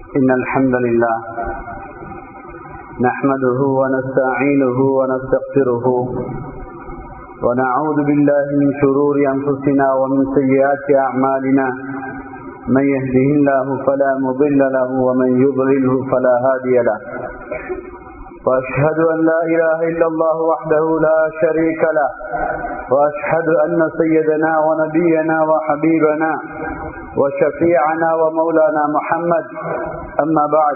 إن الحمد لله نحمده ونستعينه ونستغفره ونعوذ بالله من شرور أنفسنا ومن سيئات أعمالنا من يهده الله فلا مضل له ومن يضلله فلا هادي له وأشهد أن لا إله إلا الله وحده لا شريك له وأشهد أن سيدنا ونبينا وحبيبنا وشفيعنا ومولانا محمد أما بعد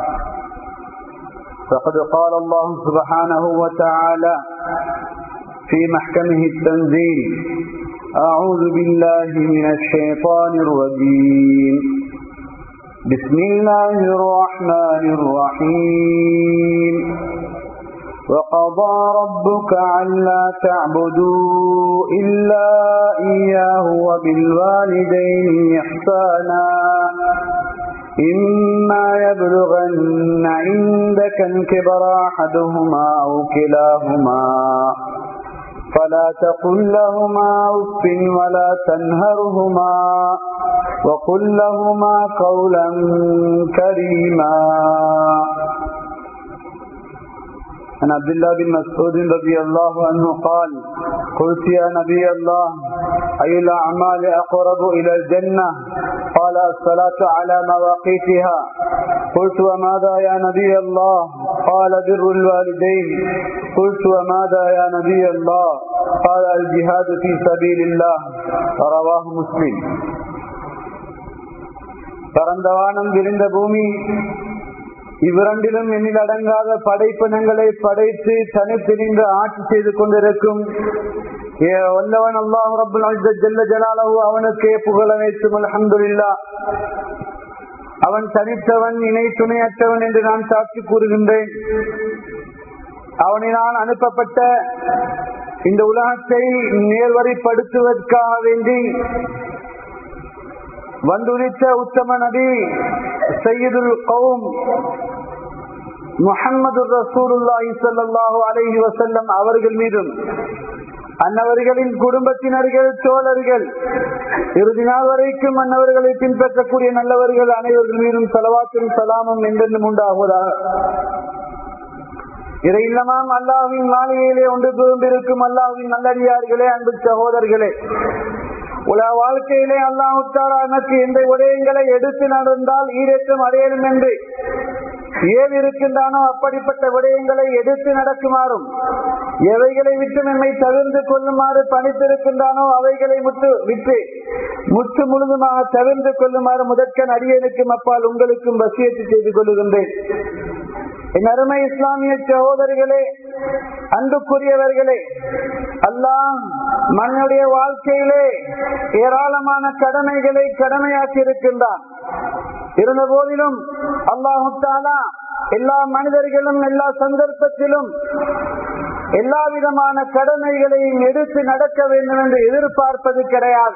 فقد قال الله سبحانه وتعالى في محكمه التنزيل أعوذ بالله من الشيطان الرجيم بسم الله الرحمن الرحيم وقضى ربك ألا تعبدوا إلا إياه وبالوالدين إحسانا إما يبلغن عندك الكبر أحدهما أو كلاهما فلا تقل لهما أف ولا تنهرهما وقل لهما قولا كريما عن عبد الله بن مسعود رضي الله عنه قال قلت يا نبي الله أي الأعمال أقرب إلى الجنة قال الصلاة على مواقيتها قلت وماذا يا نبي الله قال بر الوالدين قلت وماذا يا نبي الله قال الجهاد في سبيل الله رواه مسلم பரந்தவானம் விரிந்த பூமி இவ்விரண்டிலும் எண்ணில் அடங்காத படைப்பினங்களை படைத்து தனிப்பிரிந்து ஆட்சி செய்து கொண்டிருக்கும் வல்லவன் அல்லாஹ் ரபுல் ஜல்ல ஜலாலஹு அவனுக்கே புகழமைத்தும் அலமதுல்லா அவன் தனித்தவன் இணை துணையற்றவன் என்று நான் சாட்சி கூறுகின்றேன் அவனினால் அனுப்பப்பட்ட இந்த உலகத்தை நேர்வரைப்படுத்துவதற்காக வேண்டி வந்துரித்த உத்தம நபி சையதுல் கௌம் முகமது ரசூலுல்லாஹி ஸல்லல்லாஹு அலைஹி வஸல்லம் அவர்கள் மீதும் அன்னவர்களின் குடும்பத்தினர்கள் தோழர்கள் இறுதி நாள் வரைக்கும் அன்னவர்களை பின்பற்றக்கூடிய நல்லவர்கள் அனைவர்கள் மீதும் செலவாக்கும் சலாமும் என்றென்றும் உண்டாகுவதாக இதை இல்லமாம் அல்லாவின் மாளிகையிலே ஒன்று கூர்ந்திருக்கும் அல்லாவின் நல்லடியார்களே அன்பு சகோதரர்களே உலக வாழ்க்கையிலே அல்லாஹாரா எனக்கு இந்த விடயங்களை எடுத்து நடந்தால் ஈரேற்றம் அடையணும் என்று ஏன் இருக்கின்றானோ அப்படிப்பட்ட விடயங்களை எடுத்து நடக்குமாறும் எவைகளை விட்டு நம்மை தவிர்ந்து கொள்ளுமாறு பணித்திருக்கின்றானோ அவைகளை முற்று விட்டு முற்று முழுதுமாக தவிர்ந்து கொள்ளுமாறு முதற்கன் அடியனுக்கும் அப்பால் உங்களுக்கும் வசியத்து செய்து கொள்ளுகின்றேன் என் அருமை இஸ்லாமிய சகோதரிகளே அன்புக்குரியவர்களே அல்லாம் மண்ணுடைய வாழ்க்கையிலே ஏராளமான கடமைகளை கடமையாக்கி இருக்கின்றான் இருந்த போதிலும் அல்லாஹாலா எல்லா மனிதர்களும் எல்லா சந்தர்ப்பத்திலும் எல்லா விதமான கடமைகளையும் எடுத்து நடக்க வேண்டும் என்று எதிர்பார்ப்பது கிடையாது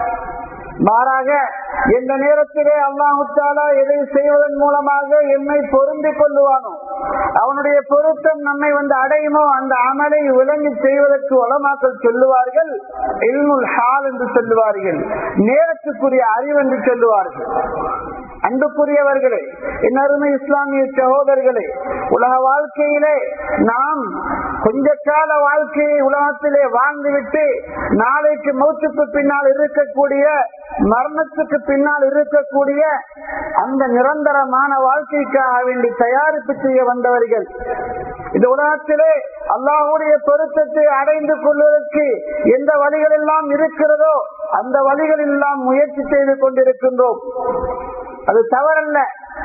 மாறாக எந்த நேரத்திலே அல்லாஹுத்தாலா எதை செய்வதன் மூலமாக என்னை பொருந்திக் கொள்ளுவானோ அவனுடைய பொருத்தம் நம்மை வந்து அடையுமோ அந்த அமலை விளங்கி செய்வதற்கு உலமாக்கள் சொல்லுவார்கள் இல்முல் ஹால் என்று சொல்லுவார்கள் நேரத்துக்குரிய அறிவு என்று சொல்லுவார்கள் அன்புக்குரியவர்களே என் அருமை இஸ்லாமிய சகோதரர்களே உலக வாழ்க்கையிலே நாம் கொஞ்ச கால வாழ்க்கையை உலகத்திலே வாழ்ந்துவிட்டு நாளைக்கு மௌத்துக்கு பின்னால் இருக்கக்கூடிய மரணத்துக்கு பின்னால் இருக்கக்கூடிய அந்த நிரந்தரமான வாழ்க்கைக்காக வேண்டி தயாரிப்பு செய்ய வந்தவர்கள் இந்த உலகத்திலே அல்லாஹுடைய பொருத்தத்தை அடைந்து கொள்வதற்கு எந்த வழிகள் எல்லாம் இருக்கிறதோ அந்த வழிகளில் எல்லாம் முயற்சி செய்து கொண்டிருக்கின்றோம் அது தவறல்ல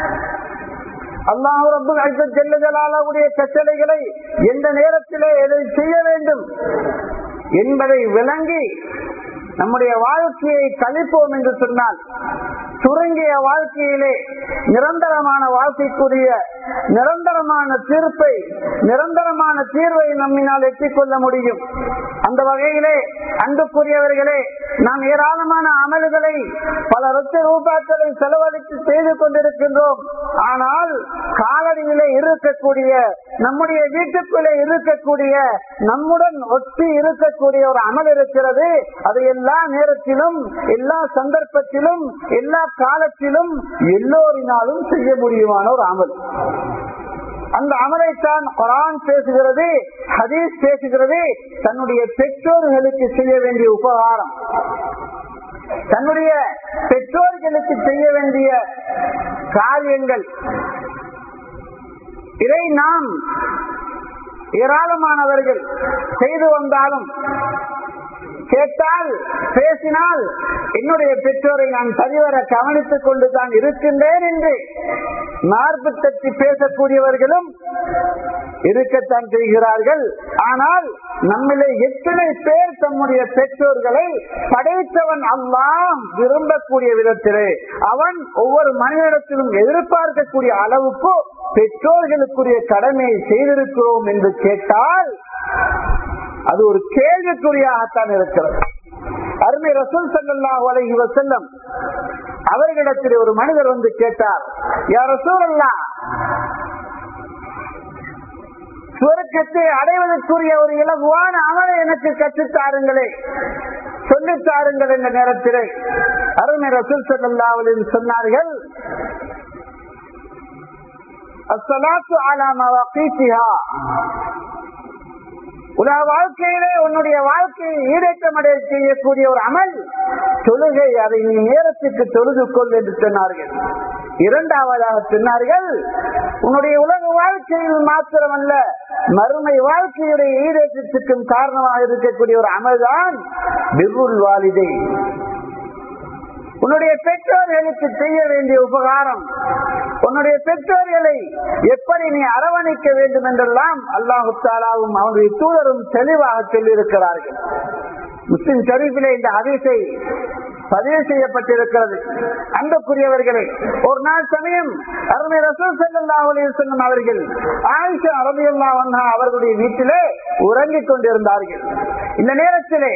அல்லாஹு ரப்பு ஜெல்லஜலாலுடைய கட்டளைகளை எந்த நேரத்திலே எதை செய்ய வேண்டும் என்பதை விளங்கி நம்முடைய வாழ்க்கையை கழிப்போம் என்று சொன்னால் சுருங்கிய வாழ்க்கையிலே நிரந்தரமான வாழ்க்கைக்குரிய நிரந்தரமான தீர்ப்பை நிரந்தரமான தீர்வை நம்மினால் எட்டிக்கொள்ள முடியும் அந்த வகையிலே அன்புக்குரியவர்களே நாம் ஏராளமான அமல்களை பல லட்ச ரூபாய்களை செலவழித்து செய்து கொண்டிருக்கின்றோம் ஆனால் காலடியிலே இருக்கக்கூடிய நம்முடைய வீட்டுக்குள்ளே இருக்கக்கூடிய நம்முடன் ஒட்டி இருக்கக்கூடிய ஒரு அமல் இருக்கிறது அது எல்லா நேரத்திலும் எல்லா சந்தர்ப்பத்திலும் எல்லா காலத்திலும் எல்லோரினாலும் செய்ய முடியுமான ஒரு அமல் அந்த அமலைத்தான் குரான் பேசுகிறது ஹதீஸ் பேசுகிறது தன்னுடைய பெற்றோர்களுக்கு செய்ய வேண்டிய உபகாரம் தன்னுடைய பெற்றோர்களுக்கு செய்ய வேண்டிய காரியங்கள் இதை நாம் ஏராளமானவர்கள் செய்து வந்தாலும் கேட்டால் பேசினால் என்னுடைய பெற்றோரை நான் சரிவர கவனித்துக் கொண்டு தான் இருக்கின்றேன் என்று மார்பு தட்டி பேசக்கூடியவர்களும் இருக்கத்தான் செய்கிறார்கள் ஆனால் நம்மிலே எத்தனை பேர் தம்முடைய பெற்றோர்களை படைத்தவன் அல்லாம் விரும்பக்கூடிய விதத்திலே அவன் ஒவ்வொரு மனிதனிடத்திலும் எதிர்பார்க்கக்கூடிய அளவுக்கு பெற்றோர்களுக்குரிய கடமையை செய்திருக்கிறோம் என்று கேட்டால் அது ஒரு கேள்விக்குறியாகத்தான் இருக்கிறது அருமை ரசூல் சல்லாஹ் அலஹி வசல்லம் அவர்களிடத்தில் ஒரு மனிதர் வந்து கேட்டார் யார் ரசூல் அல்லா சுவர்க்கத்தை அடைவதற்குரிய ஒரு இலகுவான அமலை எனக்கு கற்றுத்தாருங்களே சொல்லித்தாருங்கள் என்ற நேரத்திலே அருமை ரசூல் சல்லாஹ் சொன்னார்கள் அஸ்ஸலாத்து அலா மவாகீத்திஹா உலக வாழ்க்கையிலே உன்னுடைய வாழ்க்கையை ஈடேற்றம் அடைய செய்யக்கூடிய ஒரு அமல் தொழுகை அதை நீ நேரத்துக்கு தொழுது கொள் என்று சொன்னார்கள் இரண்டாவதாக சொன்னார்கள் உன்னுடைய உலக வாழ்க்கையில் மாத்திரமல்ல மறுமை வாழ்க்கையுடைய ஈடேற்றத்துக்கும் காரணமாக இருக்கக்கூடிய ஒரு அமல்தான் பிபுல் வாலிதை உன்னுடைய பெற்றோர்களுக்கு செய்ய வேண்டிய உபகாரம் உன்னுடைய பெற்றோர்களை எப்படி நீ அரவணைக்க வேண்டும் என்றெல்லாம் அல்லாஹு தாலாவும் அவனுடைய தூதரும் தெளிவாக சொல்லியிருக்கிறார்கள் முஸ்லிம் ஷரீஃபிலே இந்த ஹதீஸை பதிவு செய்யப்பட்டிருக்கிறது அன்புக்குரியவர்களே ஒரு நாள் சமயம் அருமை ரசூல் செல்லும் அவர்கள் ஆயிஷா அரபியல்லா வந்தா அவர்களுடைய வீட்டிலே உறங்கிக் கொண்டிருந்தார்கள் இந்த நேரத்திலே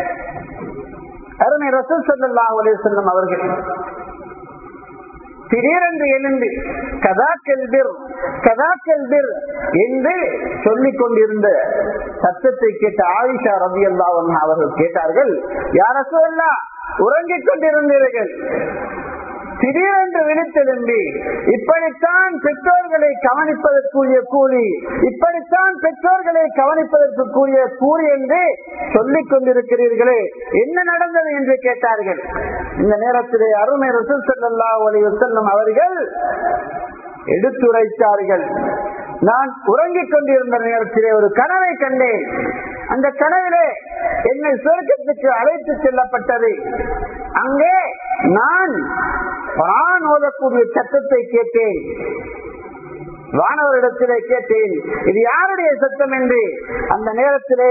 அருமை ரசூல் சல்லா செல்லும் அவர்கள் திடீரென்று எழுந்து கதா கெல்பிர் கதா கெல்பிர் என்று சொல்லிக் கொண்டிருந்த சத்தத்தை கேட்ட ஆயிஷா ரவி அல்லாவன் அவர்கள் கேட்டார்கள் யார சொல்லா உறங்கிக் கொண்டிருந்தீர்கள் திடீரென்று விழித்தெழும்பி இப்படித்தான் பெற்றோர்களை கவனிப்பதற்குரிய கூலி இப்படித்தான் பெற்றோர்களை கவனிப்பதற்கு கூடிய கூலி என்று சொல்லிக் கொண்டிருக்கிறீர்களே என்ன நடந்தது என்று கேட்டார்கள் இந்த நேரத்திலே அருமை ரசூல் சல்லா ஒலி செல்லும் அவர்கள் எடுத்துரைத்தார்கள் நான் உறங்கிக் கொண்டிருந்த நேரத்திலே ஒரு கனவை கண்டேன் அந்த கனவிலே என்னை சுருக்கத்துக்கு அழைத்து செல்லப்பட்டது அங்கே நான் குரான் ஓதக்கூடிய சத்தத்தை கேட்டேன் வானவரிடத்திலே கேட்டேன் இது யாருடைய சத்தம் என்று அந்த நேரத்திலே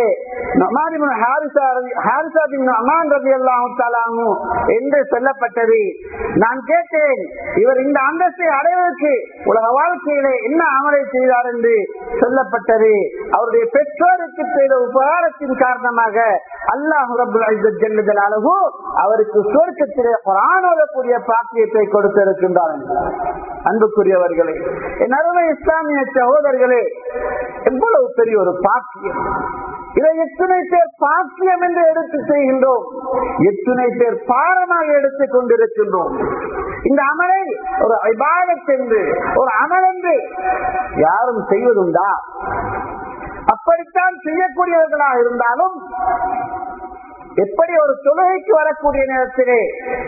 என்று சொல்லப்பட்டது நான் கேட்டேன் இவர் இந்த அந்தஸ்தை அடைவதற்கு உலக வாழ்க்கையிலே என்ன அமலை செய்தார் என்று சொல்லப்பட்டது அவருடைய பெற்றோருக்கு செய்த உபகாரத்தின் காரணமாக அல்லாஹ் அளவு அவருக்கு சுவர்க்கத்திலே குரானோதக்கூடிய பாக்கியத்தை கொடுத்திருக்கின்றார் அன்புக்குரியவர்களே என் அருமை இஸ்லாமிய சகோதரர்களே எவ்வளவு பெரிய ஒரு பாக்கியம் இதை எத்தனை பேர் பாக்கியம் என்று எடுத்து செய்கின்றோம் எத்தனை பேர் பாரமாக எடுத்துக் கொண்டிருக்கின்றோம் இந்த அமலை ஒரு ஐபாகத் என்று ஒரு அமல் என்று யாரும் செய்வதுண்டா அப்படித்தான் செய்யக்கூடியவர்களாக இருந்தாலும் எப்படி ஒரு தொழுகைக்கு வரக்கூடிய நேரத்திலே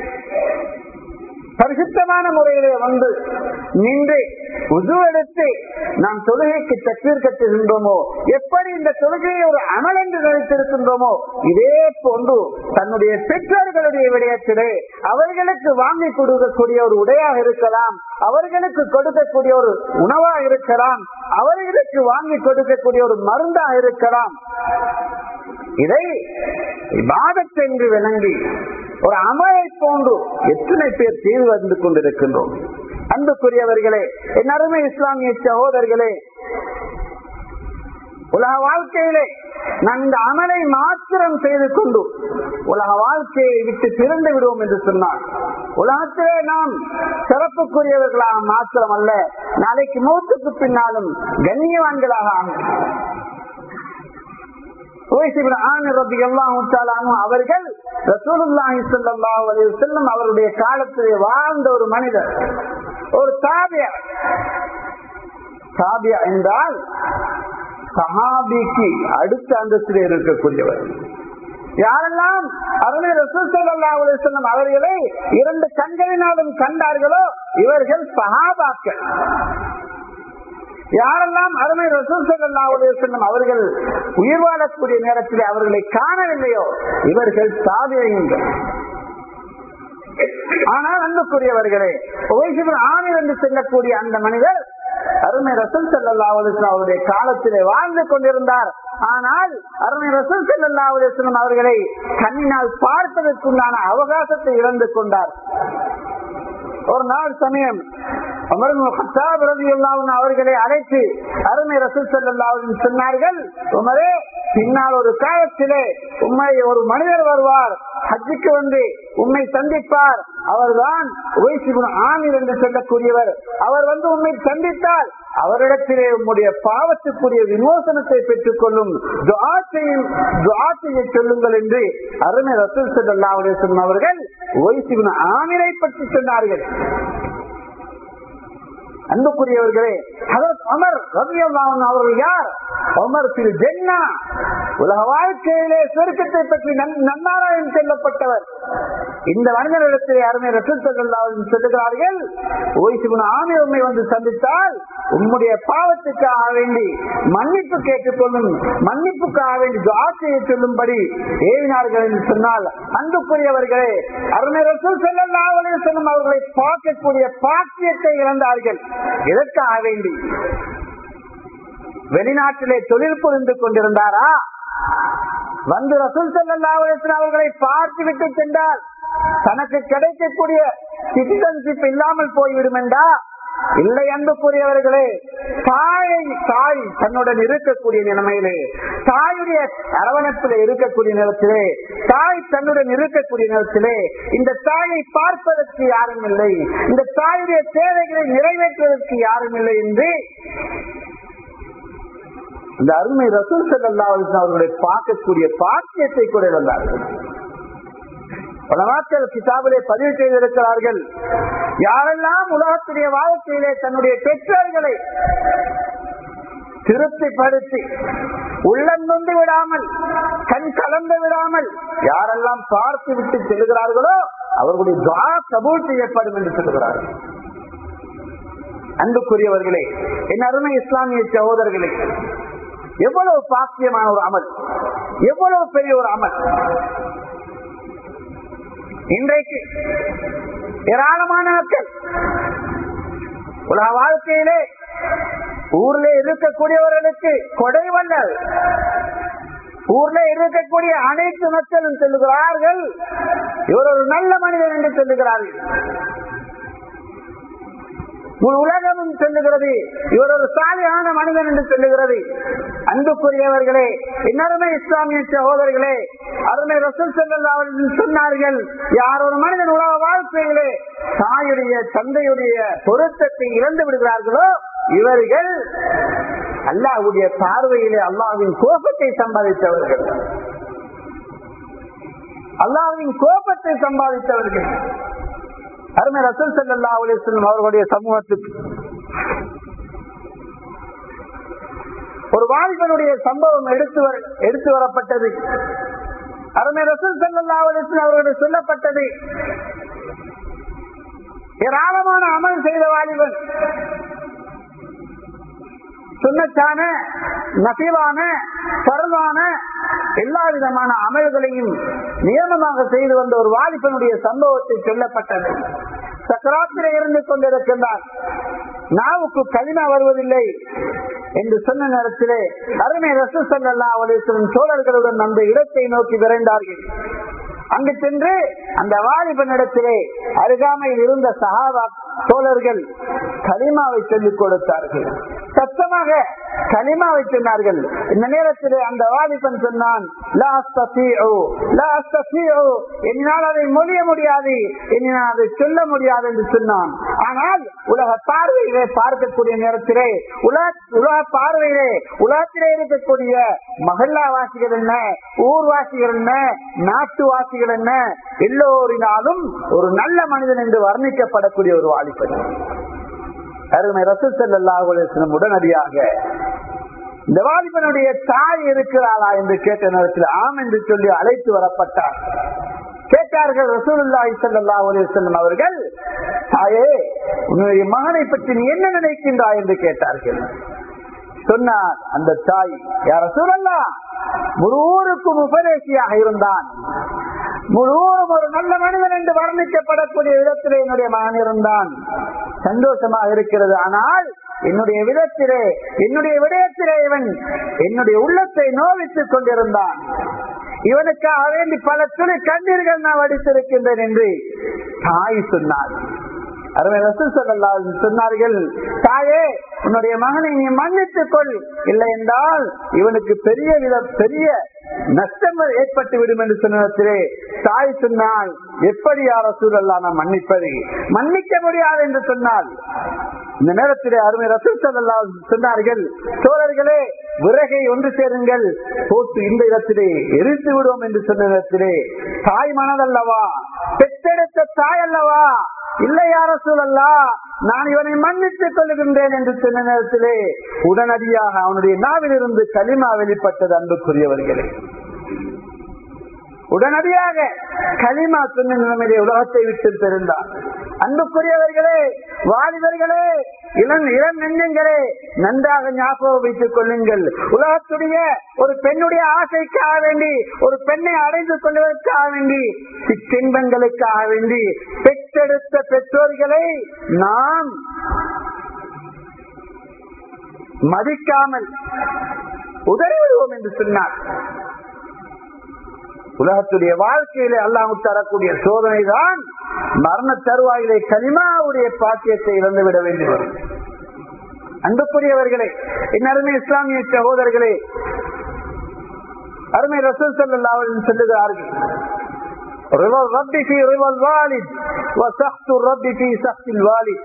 பரிசுத்தமான முறையிலே வந்து நின்று உது எடுத்து நாம் தொழுகைக்கு தக்வீர் கட்டுகின்றோமோ எப்படி இந்த தொழுகையை ஒரு அமல் என்று நினைத்திருக்கின்றோமோ இதே போன்று தன்னுடைய பெற்றோர்களுடைய விடயத்திலே அவர்களுக்கு வாங்கி கொடுக்கக்கூடிய ஒரு உடையாக இருக்கலாம் அவர்களுக்கு கொடுக்கக்கூடிய ஒரு உணவாக இருக்கலாம் அவர்களுக்கு வாங்கி கொடுக்கக்கூடிய ஒரு மருந்தாக இருக்கலாம் இதை என்று விளங்கி ஒரு அமலை போன்று எத்தனை பேர் செய்து வந்து கொண்டிருக்கின்றோம் அன்புக்குரியவர்களே என் அருமை இஸ்லாமிய சகோதரர்களே உலக வாழ்க்கையிலே நாம் இந்த அமலை மாத்திரம் செய்து கொண்டு உலக வாழ்க்கையை விட்டு திறந்து விடுவோம் என்று சொன்னார் உலகத்திலே நாம் சிறப்புக்குரியவர்களாக மாத்திரம் அல்ல நாளைக்கு மூத்துக்கு பின்னாலும் கண்ணியவான்களாக ஆகும் அவர்கள் செல்லும் அவருடைய காலத்திலே வாழ்ந்த ஒரு மனிதர் ஒரு சாபியா சாபியா என்றால் சஹாபிக்கு அடுத்த அந்தஸ்திலே இருக்கக்கூடியவர் யாரெல்லாம் அருணை ரசூசல்லம் அவர்களை இரண்டு கண்களினாலும் கண்டார்களோ இவர்கள் சஹாபாக்கள் யாரெல்லாம் அருமை ரசூசல்லம் அவர்கள் உயிர் வாழக்கூடிய நேரத்தில் அவர்களை காணவில்லையோ இவர்கள் சாதியங்கள் ஆனால் அன்புக்குரியவர்களே ஆணில் என்று செல்லக்கூடிய அந்த மனிதர் அருமை ரசூல் செல்லல்லா அவருடைய காலத்திலே வாழ்ந்து கொண்டிருந்தார் ஆனால் அருமை ரசூல் செல்லல்லா அவர்களை கண்ணினால் பார்ப்பதற்குண்டான அவகாசத்தை இழந்து கொண்டார் ஒரு நாள் சமயம் அவர்களை அழைத்து அருமை ரசூல் செல்லாவின் சொன்னார்கள் உமரே பின்னால் ஒரு காலத்திலே உண்மை ஒரு மனிதர் வருவார் ஹஜ்ஜுக்கு வந்து உண்மை சந்திப்பார் அவர்தான் ஆமீர் என்று சொல்லக்கூடியவர் அவர் வந்து உண்மை சந்தித்தால் அவரிடத்திலே உம்முடைய பாவத்துக்குரிய விமோசனத்தை பெற்றுக் கொள்ளும் சொல்லுங்கள் என்று அருமை ரசூல் செல்லாவுடைய சொன்னவர்கள் ஒய்சிபின் ஆமிரை பற்றி சொன்னார்கள் அன்புக்குரியவர்களே அமர் ரவி அவர்கள் யார் அமர் திரு ஜென்னா உலக வாழ்க்கையிலே சுருக்கத்தை பற்றி நன்னாராயணம் செல்லப்பட்டவர் இந்த மனிதனிடத்தில் யாருமே ரசூல் சொல்லுகிறார்கள் ஓய்சிபுன் ஆமை உண்மை வந்து சந்தித்தால் உம்முடைய பாவத்துக்காக வேண்டி மன்னிப்பு கேட்டுக்கொள்ளும் மன்னிப்புக்காக வேண்டி ஆசையை சொல்லும்படி ஏவினார்கள் என்று சொன்னால் அன்புக்குரியவர்களே அருமை ரசூல் செல்லாவலே சொல்லும் அவர்களை பார்க்கக்கூடிய பாக்கியத்தை இழந்தார்கள் எதற்காக வேண்டி வெளிநாட்டிலே தொழில் புரிந்து கொண்டிருந்தாரா வந்து ரசூல் செல்லாவலேசன் அவர்களை பார்த்துவிட்டு சென்றால் தனக்கு கிடைக்கக்கூடிய சிட்டிசன்ஷிப் இல்லாமல் போய்விடும் என்றா இல்லை அன்புக்குரியவர்களே தாயை தாய் தன்னுடன் இருக்கக்கூடிய நிலைமையிலே தாயுடைய அரவணைப்பில் இருக்கக்கூடிய நேரத்திலே தாய் தன்னுடன் இருக்கக்கூடிய நேரத்திலே இந்த தாயை பார்ப்பதற்கு யாரும் இல்லை இந்த தாயுடைய தேவைகளை நிறைவேற்றுவதற்கு யாரும் இல்லை என்று இந்த அருமை ரசூல் செல்லா அவர்களை பார்க்கக்கூடிய பாக்கியத்தை கூட இழந்தார்கள் பல நாட்கள் கிதாபிலே பதிவு செய்திருக்கிறார்கள் யாரெல்லாம் உலகத்துடைய வாழ்க்கையிலே தன்னுடைய பெற்றோர்களை திருப்திப்படுத்தி உள்ளம் நொந்து விடாமல் கண் கலந்து விடாமல் யாரெல்லாம் பார்த்து விட்டு செல்கிறார்களோ அவர்களுடைய துவா கபூல் செய்யப்படும் என்று சொல்லுகிறார்கள் அன்புக்குரியவர்களே என் அருமை இஸ்லாமிய சகோதரர்களே எவ்வளவு பாக்கியமான ஒரு அமல் எவ்வளவு பெரிய ஒரு அமல் இன்றைக்கு ஏராளமான மக்கள் உலக வாழ்க்கையிலே ஊர்ல இருக்கக்கூடியவர்களுக்கு கொடை வல்லல் ஊர்ல இருக்கக்கூடிய அனைத்து மக்களும் சொல்லுகிறார்கள் இவர் ஒரு நல்ல மனிதன் என்று சொல்லுகிறார்கள் உலகமும் சொல்லுகிறது இவர் ஒரு சாலையான மனிதன் என்று சொல்லுகிறது அன்புக்குரியவர்களே இன்னருமை இஸ்லாமிய சகோதரர்களே அருமை ரசூல் செல்லல்லா அவர்கள் சொன்னார்கள் யார் ஒரு மனிதன் உலக வாழ்க்கையிலே தாயுடைய தந்தையுடைய பொருத்தத்தை இழந்து விடுகிறார்களோ இவர்கள் அல்லாவுடைய பார்வையிலே அல்லாவின் கோபத்தை சம்பாதித்தவர்கள் அல்லாவின் கோபத்தை சம்பாதித்தவர்கள் அருமை ரசூல் செல்லல்லா அலிஸ்லம் அவர்களுடைய சமூகத்துக்கு ஒரு வாலிபனுடைய சம்பவம் எடுத்து வர எடுத்து வரப்பட்டது அருமை ரசூல் செல்லல்லா அலிஸ்லம் அவர்களுடைய சொல்லப்பட்டது ஏராளமான அமல் செய்த வாலிபன் சுண்ணத்தான நசிவான பருவான எல்லா விதமான அமல்களையும் நியமமாக செய்து வந்த ஒரு வாலிபனுடைய சம்பவத்தை சொல்லப்பட்டது சக்கராத்திர இருந்து கொண்டிருக்கின்றார் நாவுக்கு களிமா வருவதில்லை என்று சொன்ன நேரத்திலே அருமை ரசூசல்லா அவலேஸ்வரன் சோழர்களுடன் அந்த இடத்தை நோக்கி விரைந்தார்கள் அங்கு சென்று அந்த வாலிபனிடத்திலே அருகாமையில் இருந்த சகாபா தோழர்கள் களிமாவை சொல்லிக் கொடுத்தார்கள் சத்தமாக களிமாவை சொன்னார்கள் இந்த நேரத்தில் அந்த வாலிபன் சொன்னான் "லா அஸ்ததீஉ, லா அஸ்ததீஉ." என்னால் அதை மொழிய முடியாது என்னால் அதை சொல்ல முடியாது என்று சொன்னான் ஆனால் உலக பார்வையிலே பார்க்கக்கூடிய நேரத்திலே உலக உலக பார்வையிலே உலகத்திலே இருக்கக்கூடிய மகல்லாவாசிகள் என்ன ஊர்வாசிகள் என்ன நாட்டுவாசிகள் என்ன எல்லோரினாலும் ஒரு நல்ல மனிதன் என்று வர்ணிக்கப்படக்கூடிய ஒரு வாலிபன் அருமை ரசூல் ஸல்லல்லாஹு அலைஹி வஸல்லம் உடனடியாக இந்த வாலிபனுடைய தாய் இருக்கிறாளா என்று கேட்ட நேரத்தில் ஆம் என்று சொல்லி அழைத்து வரப்பட்டார் கேட்டார்கள் ரசூலுல்லாஹி ஸல்லல்லாஹு அலைஹி வஸல்லம் அவர்கள் தாயே உன்னுடைய மகனை பற்றி நீ என்ன நினைக்கின்றாய் என்று கேட்டார்கள் சொன்னார் அந்த தாய் யார சூழல்லா முழு ஊருக்கும் உபதேசியாக இருந்தான் முழு ஊரும் ஒரு நல்ல மனிதன் என்று வர்ணிக்கப்படக்கூடிய விதத்திலே என்னுடைய மகன் இருந்தான் சந்தோஷமாக இருக்கிறது ஆனால் என்னுடைய விதத்திலே என்னுடைய விடயத்திலே இவன் என்னுடைய உள்ளத்தை நோவித்துக் கொண்டிருந்தான் இவனுக்காக வேண்டி பல துணை கண்ணீர்கள் நான் வடித்திருக்கின்றேன் என்று தாய் சொன்னார் அருமை ரசூல் ஸல்லல்லாஹு அலைஹி வஸல்லம் சொன்னார்கள் தாயே உன்னுடைய மகனை நீ மன்னித்துக் கொள் இல்லை என்றால் இவனுக்கு பெரிய வித பெரிய நஷ்டம் ஏற்பட்டு விடும் என்று சொன்னதிலே தாய் சொன்னால் எப்படி யார சூழல்லா நான் மன்னிப்பது மன்னிக்க முடியாது என்று சொன்னால் இந்த நேரத்திலே அருமை ரசூல் ஸல்லல்லாஹு அலைஹி வஸல்லம் சொன்னார்கள் தோழர்களே விறகை ஒன்று சேருங்கள் போட்டு இந்த இடத்திலே எரித்து விடுவோம் என்று சொன்ன இடத்திலே தாய் மனதல்லவா பெற்றெடுத்த தாய் அல்லவா இல்லை யார சூழல்லா நான் இவனை மன்னித்துக் கொள்கின்றேன் என்று சொன்ன நேரத்திலே உடனடியாக அவனுடைய நாவிலிருந்து களிமா வெளிப்பட்டது அன்புக்குரியவர்களே உடனடியாக களிமா சொன்ன நிலைமையிலே உலகத்தை விட்டு தெரிந்தார் அன்புக்குரியவர்களே வாலிபர்களே இளம் இளம் நெஞ்சங்களே நன்றாக ஞாபகம் வைத்துக் கொள்ளுங்கள் உலகத்துடைய ஒரு பெண்ணுடைய ஆசைக்காக வேண்டி ஒரு பெண்ணை அடைந்து கொள்வதற்காக வேண்டி சிற்றின்பங்களுக்காக வேண்டி பெற்றெடுத்த பெற்றோர்களை நாம் மதிக்காமல் உதவி விடுவோம் என்று சொன்னார் உலகத்துடைய வாழ்க்கையிலே அல்லாமு தரக்கூடிய சோதனை தான் மரண தருவாயிலே கனிமாவுடைய பாக்கியத்தை இழந்துவிட வேண்டி வரும் அன்புக்குரியவர்களே என் அருமை இஸ்லாமிய சகோதரர்களே அருமை ரசூல் சல்லா சொல்லுகிறார்கள் رضا الرب في رضا الوالد وسخط الرب في سخط الوالد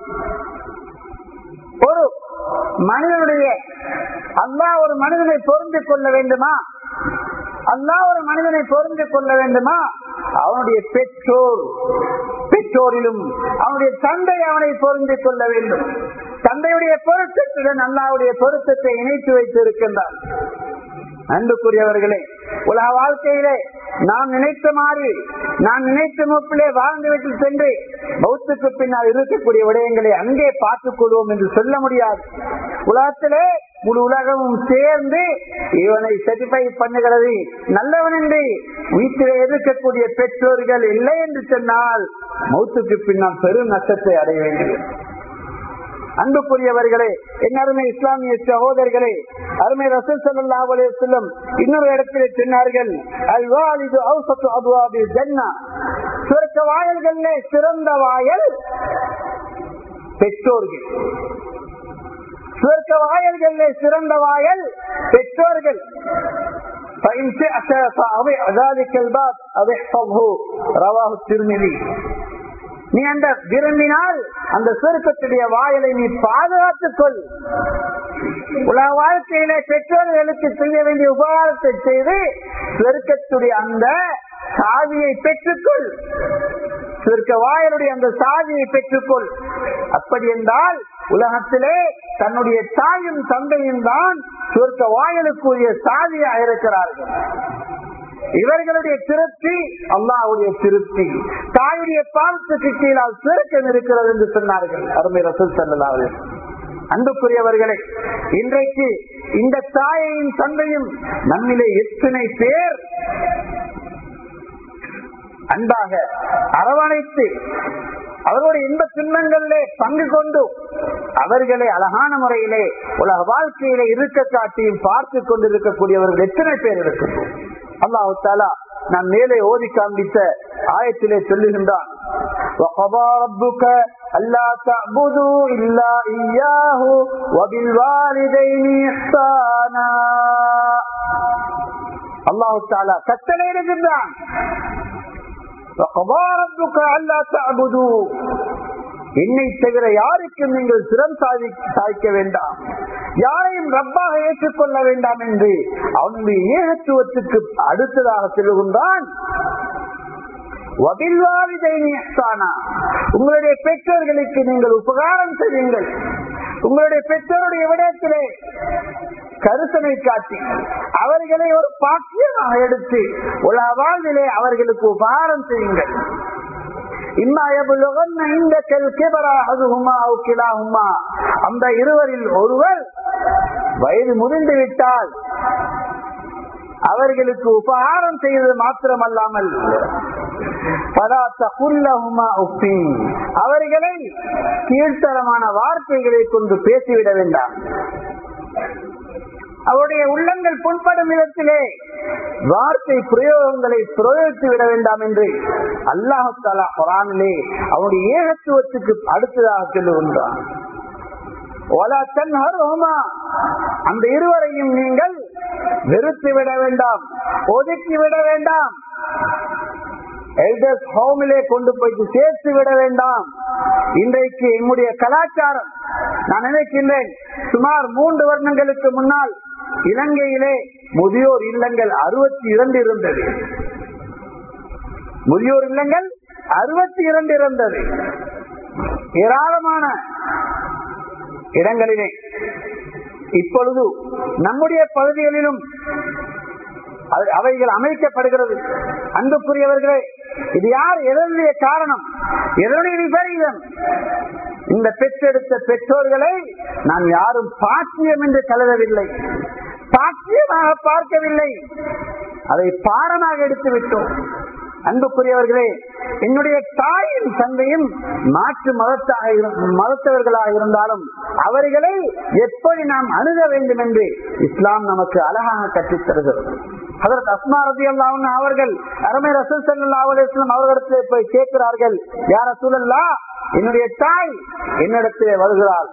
ஒரு மனிதனுடைய அல்லாஹ் ஒரு மனிதனை பொருந்து கொள்ள வேண்டுமா அல்லாஹ் ஒரு மனிதனை பொருந்து கொள்ள வேண்டுமா அவனுடைய பெற்றோர் பெற்றோரிலும் அவனுடைய தந்தை அவனை பொருந்து கொள்ள வேண்டும் தந்தையுடைய பொருத்தத்துடன் அல்லாவுடைய பொருத்தத்தை இணைத்து வைத்திருக்கின்றார் அன்புக்குரியவர்களே உலக வாழ்க்கையிலே நாம் நினைத்த மாதிரி நாம் நினைத்த மூப்பிலே வாழ்ந்து விட்டு சென்று பௌத்துக்கு பின்னால் இருக்கக்கூடிய விடயங்களை அங்கே பார்த்துக் கொள்வோம் என்று சொல்ல முடியாது உலகத்திலே முழு உலகமும் சேர்ந்து இவனை செட்டிஃபை பண்ணுகிறது நல்லவன் என்று வீட்டிலே இருக்கக்கூடிய பெற்றோர்கள் இல்லை என்று சொன்னால் மௌத்துக்கு பின்னால் பெரும் நஷ்டத்தை அடைய வேண்டும் அன்புக்குரியவர்களே என் அருமை இஸ்லாமிய சகோதரர்களே அருமை ரசூல் ஸல்லல்லாஹு அலைஹி வஸல்லம் இன்னொரு இடத்திலே சொன்னார்கள் அல்வாலிது அவ்சத்து அப்வாபி ஜன்னா சொர்க்க வாயல்களிலே சிறந்த வாயல் பெற்றோர்கள் சொர்க்க வாயல்களிலே சிறந்த வாயல் பெற்றோர்கள் فإن شئت فأضع ذلك الباب أو احفظه رواه الترمذي நீ அந்த விரும்பினால் அந்த சுருக்கத்துடைய வாயலை நீ பாதுகாத்துக் கொள் உலக வாழ்க்கையில பெற்றோர்களுக்கு செய்ய வேண்டிய உபகாரத்தை செய்து சுருக்கத்துடைய அந்த சாவியை பெற்றுக்கொள் சுருக்க வாயலுடைய அந்த சாவியை பெற்றுக்கொள் அப்படி என்றால் உலகத்திலே தன்னுடைய தாயும் தந்தையும் தான் சுருக்க வாயலுக்குரிய சாவியாக இருக்கிறார்கள் இவர்களுடைய திருப்தி அல்லாவுடைய திருப்தி தாயுடைய பாலத்துக்கு கீழால் சுருக்கம் இருக்கிறது என்று சொன்னார்கள் அருமை ரசூல் செல்லலாவது அன்புக்குரியவர்களே இன்றைக்கு இந்த தாயையும் தந்தையும் நம்மிலே எத்தனை பேர் அன்பாக அரவணைத்து அவர்களுடைய இன்ப துன்பங்களிலே பங்கு கொண்டு அவர்களை அழகான முறையிலே உலக வாழ்க்கையிலே இருக்க காட்டியும் பார்த்து கொண்டிருக்கக்கூடியவர்கள் எத்தனை பேர் இருக்கின்றோம் அல்லாஹு தாலா நான் மேலே ஓதி காண்பித்த ஆயத்திலே சொல்லுகின்றான் وقضى ربك ألا تعبدوا إلا إياه وبالوالدين إحسانا الله تعالى கட்டளையிடுகின்றான் وقضى ربك ألا تعبدوا என்னை தவிர யாருக்கும் நீங்கள் சிரம் சாதி சாய்க்க வேண்டாம் யாரையும் ரப்பாக ஏற்றுக்கொள்ள வேண்டாம் என்று அவனுடைய ஏகத்துவத்துக்கு அடுத்ததாக சொல்லுகின்றான் உங்களுடைய பெற்றோர்களுக்கு நீங்கள் உபகாரம் செய்யுங்கள் உங்களுடைய பெற்றோருடைய விடயத்திலே கருத்தனை காட்டி அவர்களை ஒரு பாக்கியமாக எடுத்து உலக வாழ்விலே அவர்களுக்கு உபகாரம் செய்யுங்கள் அந்த இருவரில் ஒருவர் வயது முதிர்ந்து விட்டால் அவர்களுக்கு உபகாரம் செய்வது மாத்திரமல்லாமல் அவர்களை கீழ்த்தரமான வார்த்தைகளை கொண்டு பேசிவிட வேண்டாம் அவருடைய உள்ளங்கள் புண்படும் விதத்திலே வார்த்தை பிரயோகங்களை பிரயோகித்து விட வேண்டாம் என்று அல்லாஹு தாலா குரானிலே அவருடைய ஏகத்துவத்துக்கு அடுத்ததாக சொல்லுகின்றான் அந்த இருவரையும் நீங்கள் வெறுத்து விட வேண்டாம் ஒதுக்கி விட வேண்டாம் எல்டர்ஸ் ஹோமிலே கொண்டு போயிட்டு சேர்த்து விட வேண்டாம் இன்றைக்கு என்னுடைய கலாச்சாரம் நான் நினைக்கின்றேன் சுமார் மூன்று வருடங்களுக்கு முன்னால் இலங்கையிலே முதியோர் இல்லங்கள் அறுபத்தி இரண்டு இருந்தது முதியோர் இல்லங்கள் அறுபத்தி இரண்டு இருந்தது ஏராளமான இடங்களிலே இப்பொழுது நம்முடைய பகுதிகளிலும் அவைகள் அமைக்கப்படுகிறது அன்புக்குரியவர்களே இது யார் எதனுடைய காரணம் எதனுடைய விபரீதம் இந்த பெற்றெடுத்த பெற்றோர்களை நாம் யாரும் பாக்கியம் என்று கலரவில்லை பாக்கியமாக பார்க்கவில்லை அதை பாரமாக எடுத்து விட்டோம் அன்புக்குரியவர்களே என்னுடைய தாயும் தந்தையும் மாற்று மதத்தாக மதத்தவர்களாக இருந்தாலும் அவர்களை எப்படி நாம் அணுக வேண்டும் என்று இஸ்லாம் நமக்கு அழகாக கற்றுத் தருகிறது அதற்கு அஸ்மா ரதி அல்லாவும் அவர்கள் அருமை ரசூல் சல்லா அலுவலம் அவர்களிடத்திலே போய் கேட்கிறார்கள் யார சூழல்லா என்னுடைய தாய் என்னிடத்திலே வருகிறாள்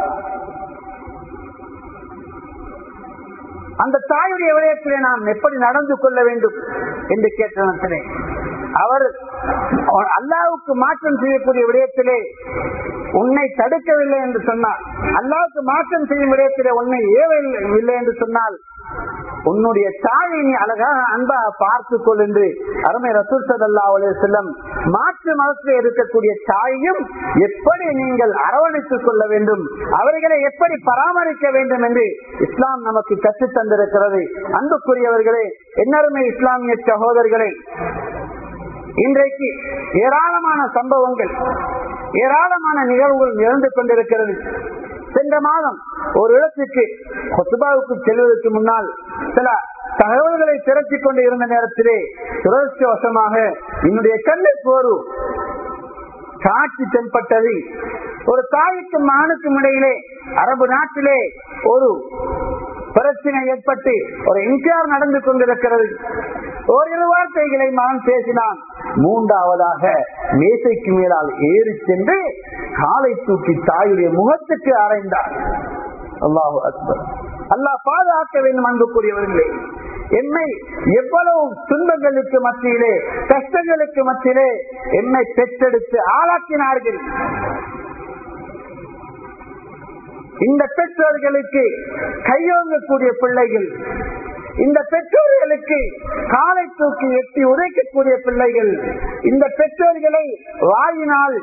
அந்த தாயுடைய விடயத்திலே நாம் எப்படி நடந்து கொள்ள வேண்டும் என்று கேட்டனத்திலே அவர் அல்லாவுக்கு மாற்றம் செய்யக்கூடிய விடயத்திலே உன்னை தடுக்கவில்லை என்று சொன்னார் அல்லாவுக்கு மாற்றம் செய்யும் விடயத்திலே உன்னை ஏவவில்லை என்று சொன்னால் உன்னுடைய தாயை நீ அழகாக அன்பாக பார்த்துக் கொள் என்று அருமை ரசூல் சல்லா செல்லம் மாற்று மதத்தில் இருக்கக்கூடிய தாயையும் எப்படி நீங்கள் அரவணைத்துக் கொள்ள வேண்டும் அவர்களை எப்படி பராமரிக்க வேண்டும் என்று இஸ்லாம் நமக்கு கற்றுத் தந்திருக்கிறது அன்புக்குரியவர்களே என்னருமை இஸ்லாமிய சகோதரர்களே இன்றைக்கு ஏராளமான சம்பவங்கள் ஏராளமான நிகழ்வுகள் நிகழ்ந்து கொண்டிருக்கிறது சென்ற மாதம் ஒரு இடத்துக்கு கொசுபாவுக்கு செல்வதற்கு முன்னால் சில தகவல்களை திரட்டிக் கொண்டு இருந்த நேரத்திலே துரதிருஷ்டவசமாக என்னுடைய கண்ணுக்கு ஒரு காட்சி தென்பட்டது ஒரு தாய்க்கும் மகனுக்கும் இடையிலே அரபு நாட்டிலே ஒரு பிரச்சனை ஏற்பட்டு ஒரு என்கொயர் நடந்து கொண்டிருக்கிறது ஓரிரு வார்த்தைகளை மகன் பேசினான் மூன்றாவதாக மேசைக்கு மேலால் ஏறி சென்று காலை தூக்கி தாயுடைய முகத்துக்கு அறைந்தார் அல்லாஹு அக்பர் அல்லாஹ் பாதுகாக்க வேண்டும் அன்புக்குரியவர்களே என்னை எவ்வளவு துன்பங்களுக்கு மத்தியிலே கஷ்டங்களுக்கு மத்தியிலே என்னை பெற்றெடுத்து ஆளாக்கினார்கள் இந்த பெற்றோர்களுக்கு கையோங்கக்கூடிய பிள்ளைகள் இந்த பெற்றோர்களுக்கு காலை தூக்கி எட்டி உதைக்கக்கூடிய பிள்ளைகள் இந்த பெற்றோர்களை வாயினால்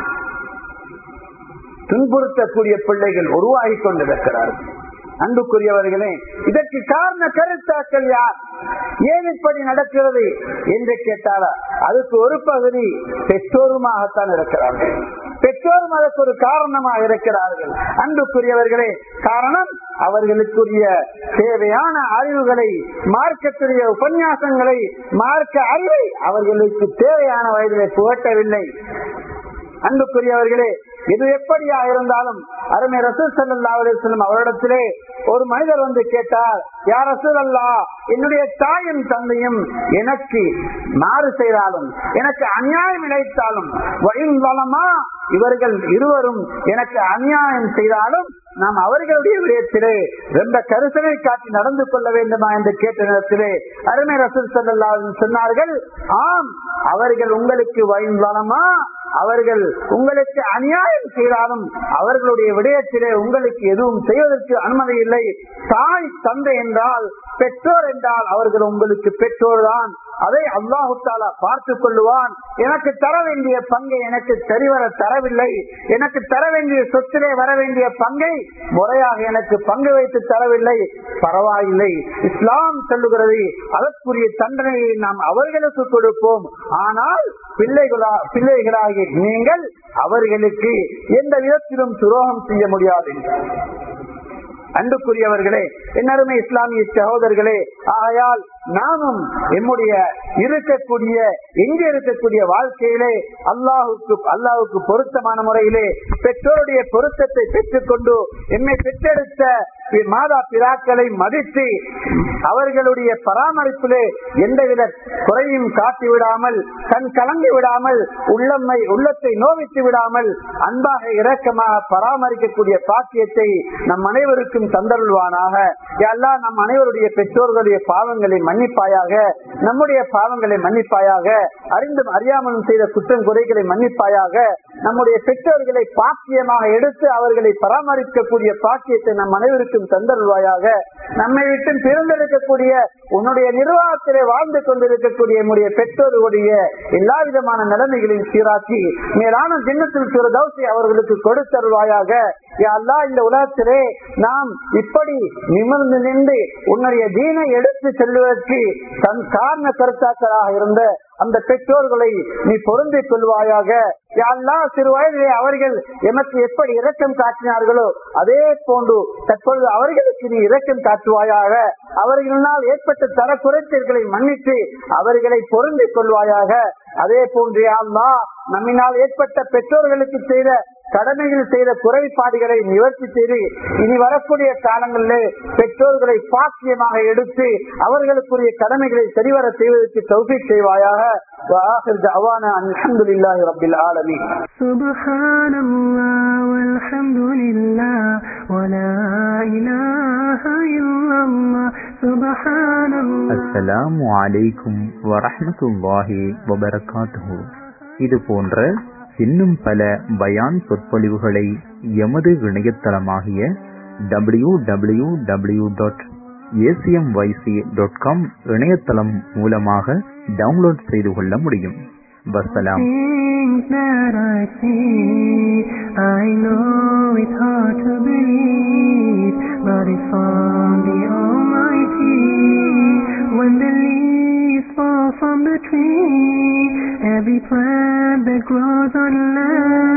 துன்புறுத்தக்கூடிய பிள்ளைகள் உருவாகி கொண்டிருக்கிறார்கள் அன்புக்குரியவர்களே இதற்கு காரண கருத்தாக்கள் யார் ஏன் இப்படி நடக்கிறது என்று கேட்டால் அதுக்கு ஒரு பகுதி பெற்றோருமாகத்தான் இருக்கிறார்கள் பெற்றோரும் அதற்கு ஒரு காரணமாக இருக்கிறார்கள் அன்புக்குரியவர்களே காரணம் அவர்களுக்குரிய தேவையான அறிவுகளை மார்க்கத்துடைய உபன்யாசங்களை மார்க்க அறிவை அவர்களுக்கு தேவையான வயதிலே புகட்டவில்லை அன்புக்குரியவர்களே இது எப்படியா இருந்தாலும் அருமை ரசூல் சல்லா அலிஸ்லம் அவரிடத்திலே ஒரு மனிதர் வந்து கேட்டார் யார் ரசூல் அல்லா என்னுடைய தாயும் தந்தையும் எனக்கு மாறு செய்தாலும் எனக்கு அநியாயம் இழைத்தாலும் வயின் வளமா இவர்கள் இருவரும் எனக்கு அநியாயம் செய்தாலும் நாம் அவர்களுடைய விடயத்திலே ரொம்ப கருசனை காட்டி நடந்து கொள்ள வேண்டுமா என்று கேட்ட நேரத்திலே அருமை ரசூல் சல்லா சொன்னார்கள் ஆம் அவர்கள் உங்களுக்கு வயின் வளமா அவர்கள் உங்களுக்கு அநியாயம் செய்தாலும் அவர்களுடைய விடயத்திலே உங்களுக்கு எதுவும் செய்வதற்கு அனுமதி இல்லை தாய் தந்தை என்றால் பெற்றோர் என்றால் அவர்கள் உங்களுக்கு பெற்றோர் தான் அதை அல்லாஹு தாலா பார்த்துக் கொள்ளுவான் எனக்கு தர வேண்டிய பங்கை எனக்கு சரிவர தரவில்லை எனக்கு தர வேண்டிய சொத்திலே வர வேண்டிய பங்கை முறையாக எனக்கு பங்கு வைத்து தரவில்லை பரவாயில்லை இஸ்லாம் சொல்லுகிறது அதற்குரிய தண்டனையை நாம் அவர்களுக்கு கொடுப்போம் ஆனால் பிள்ளைகளா பிள்ளைகளாகி நீங்கள் அவர்களுக்கு எந்த விதத்திலும் துரோகம் செய்ய முடியாது அன்புக்குரியவர்களே என்னருமே இஸ்லாமிய சகோதரர்களே ஆகையால் நாமும் எம்முடைய இருக்கக்கூடிய எங்க இருக்கக்கூடிய வாழ்க்கையிலே அல்லாஹுக்கு அல்லாஹுக்கு பொருத்தமான முறையிலே பெற்றோருடைய பொருத்தத்தை பெற்றுக்கொண்டு எம்மை பெற்றெடுத்த மாதா பிதாக்களை மதித்து அவர்களுடைய பராமரிப்பிலே எந்தவித குறையும் காட்டி விடாமல் கண் கலங்கி விடாமல் உள்ளம்மை உள்ளத்தை நோவித்து விடாமல் அன்பாக இரக்கமாக பராமரிக்கக்கூடிய பாக்கியத்தை நம் அனைவருக்கும் தந்தருள்வானாக எல்லாம் நம் அனைவருடைய பெற்றோர்களுடைய பாவங்களை மன்னிப்பாயாக நம்முடைய பாவங்களை மன்னிப்பாயாக அறிந்தும் அறியாமலும் செய்த குற்றம் குறைகளை மன்னிப்பாயாக நம்முடைய பெற்றோர்களை பாக்கியமாக எடுத்து அவர்களை பராமரிக்கக்கூடிய பாக்கியத்தை நம் அனைவருக்கும் தந்தருள்வாயாக நம்மை விட்டு பிறந்திருக்கக்கூடிய உன்னுடைய நிர்வாகத்திலே வாழ்ந்து கொண்டிருக்கக்கூடிய நம்முடைய பெற்றோர்களுடைய எல்லா விதமான நிலைமைகளையும் சீராக்கி மேலான திண்ணத்தில் சிறு தவசை அவர்களுக்கு கொடுத்தருள்வாயாக அல்லா இந்த உலகத்திலே நாம் இப்படி நிமிர்ந்து நின்று உன்னுடைய தீனை எடுத்து செல்வதற்கு தன் காரண கருத்தாக்களாக இருந்த அந்த பெற்றோர்களை நீ பொருந்திக் கொள்வாயாக எல்லா சிறு வயதிலே அவர்கள் எமக்கு எப்படி இரக்கம் காட்டினார்களோ அதே போன்று தற்பொழுது அவர்களுக்கு நீ இரக்கம் காட்டுவாயாக அவர்களால் ஏற்பட்ட தர குறைத்தல்களை மன்னித்து அவர்களை பொருந்திக் கொள்வாயாக அதே போன்று அல்லா நம்மினால் ஏற்பட்ட பெற்றோர்களுக்கு செய்த கடமைகள் செய்த குறைபாடுகளை நிவர்த்தி செய்து இனி வரக்கூடிய காலங்களிலே பெற்றோர்களை பாக்கியமாக எடுத்து அவர்களுக்குரிய கடமைகளை சரிவர செய்வதற்கு தௌஃபி செய்வாயாக وآخر دعوانا أن الحمد لله رب العالمين سبحان الله والحمد لله ولا إله إلا الله سبحان الله அஸ்ஸலாமு அலைக்கும் வரஹ்மத்துல்லாஹி வபரகாத்துஹு இது போன்ற இன்னும் பல பயான் சொற்பொழிவுகளை எமது இணையதளமாகிய W W W dot ACMYC dot com இணையதளம் மூலமாக டவுன்லோட் செய்து கொள்ள முடியும் வசலாம் Things that I see, I know it's hard to believe, but it's from the Almighty. When the leaves fall from the tree, every plant that grows on land.